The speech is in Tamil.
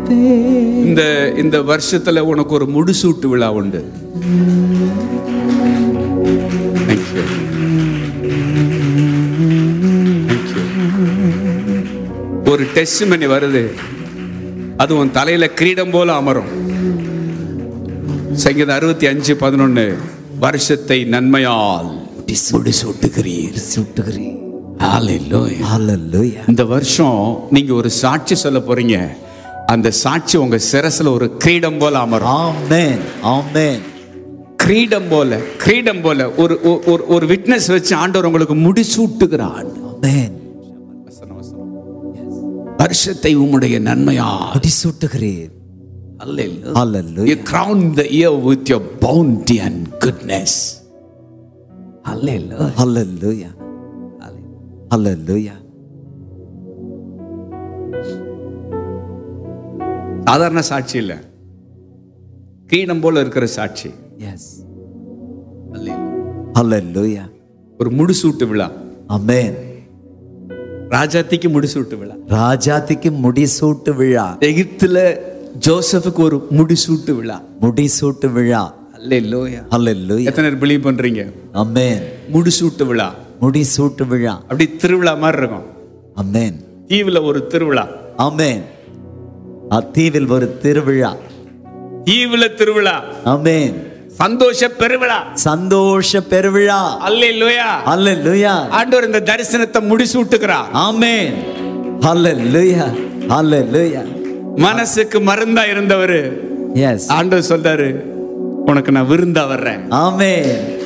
இந்த இந்த வருஷத்துல உனக்கு ஒரு முடிசூட்டு விழா உண்டு Thank you. Thank you. ஒரு டெஸ்ட் மணி வருது அது உன் தலையில கிரீடம் போல அமரும் சங்கீதம் அறுபத்தி அஞ்சு பதினொன்னு வருஷத்தை நன்மையால் முடிசூட்டுகிறீர் சுட்டுகிறீர் Hallelujah. ஹalleluya இந்த வருஷம் நீங்க ஒரு சாட்சி சொல்ல போறீங்க அந்த சாட்சி உங்க சிரசுல ஒரு கிரீடம் போல அமரும் ஆமென் ஆமென் கிரீடம் போல கிரீடம் போல ஒரு ஒரு- ஒரு ஒரு விட்னஸ் வச்சு ஆண்டவர் உங்களுக்கு முடிசூட்டுகிறார் ஆமென் வருஷத்தை உம்முடைய நன்மையா முடி சுட்டுகிறீர் You hallelujah crown the year with your bounty and goodness. Hallelujah. ஹalleluya ஹalleluya சாதாரண சாட்சி இல்ல கிரீடம் போல இருக்கிற சாட்சி எஸ் Hallelujah. ஹalleluya ஒரு முடிசூட்டு விழா ஆமென் ராஜாத்திக்கு முடிசூட்டு விழா ராஜாத்திக்கு முடிசூட்டு விழா எகிப்துல ஜோசப்புக்கு ஒரு முடிசூட்டு விழா முடிசூட்டு விழா அல்லேலூயா ஹalleluya எத்தனை பேர் பிலீவ் பண்றீங்க ஆமென் முடிசூட்டு விழா முடிசூட்டு விழா அப்படி திருவிழா மாதிரி இருக்கும் ஆமென் தீவுல ஒரு திருவிழா ஆமென் அத்தீவில் ஒரு திருவிழா தீவுல திருவிழா ஆமென் சந்தோஷ பெருவிழா சந்தோஷ பெருவிழா அல்லேலூயா ஹalleluya ஆண்டவர் இந்த தரிசனத்தை முடிசூட்டுகிறார் ஆமென் ஹalleluya ஹalleluya மனசுக்கு மருந்தா இருந்தவர் எஸ் ஆண்டவர் சொல்றாரு உனக்கு நான் விருந்தா வர்றேன் ஆமென்